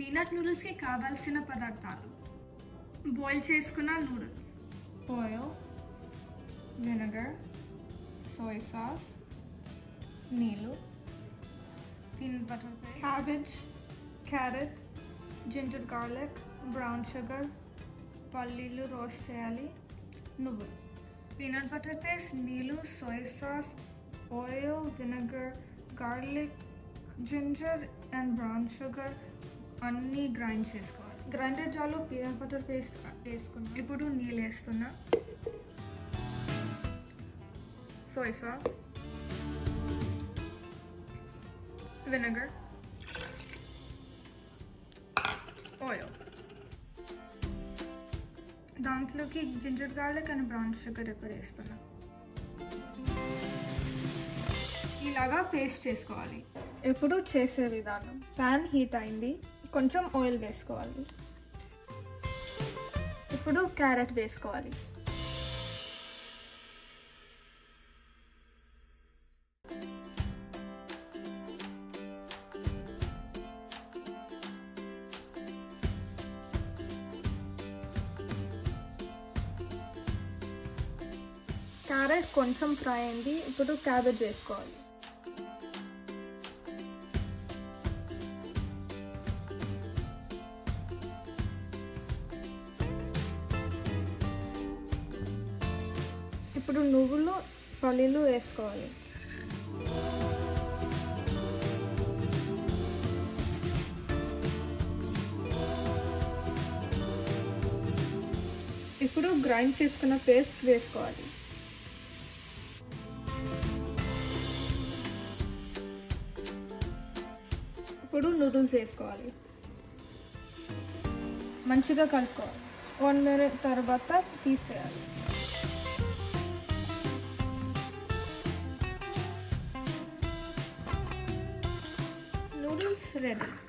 peanut నూడిల్స్కి కావాల్సిన పదార్థాలు boil చేసుకున్న noodles oil, vinegar, soy sauce, నీళ్ళు peanut butter paste cabbage, carrot, ginger garlic, brown sugar, పల్లీలు roast చేయాలి నువ్వులు పీనట్ బటర్ పేస్ట్ నీళ్ళు soya sauce oil vinegar garlic ginger and brown sugar అన్నీ grind చేసుకోవాలి గ్రైండర్ జార్లో పీనట్ బటర్ పేస్ట్ వేసుకున్నాం ఇప్పుడు నీళ్ళు వేస్తున్నా సోయా సాస్ విnegar ఆయిల్ దాంట్లోకి ginger garlic and brown sugar ఇప్పుడు వేస్తున్నా ఇలాగా పేస్ట్ చేసుకోవాలి ఇప్పుడు చేసే విధానం ప్యాన్ హీట్ అయింది కొంచెం ఆయిల్ వేసుకోవాలి ఇప్పుడు క్యారెట్ వేసుకోవాలి క్యారెట్ కొంచెం ఫ్రై అయింది ఇప్పుడు క్యాబేజ్ వేసుకోవాలి ఇప్పుడు నువ్వులు పల్లీలు వేసుకోవాలి ఇప్పుడు గ్రైండ్ చేసుకున్న పేస్ట్ వేసుకోవాలి ఇప్పుడు నూడిల్స్ వేసుకోవాలి మంచిగా కలుపుకోవాలి వన్ మినిట్ తర్వాత తీసేయాలి నూడిల్స్ రెడీ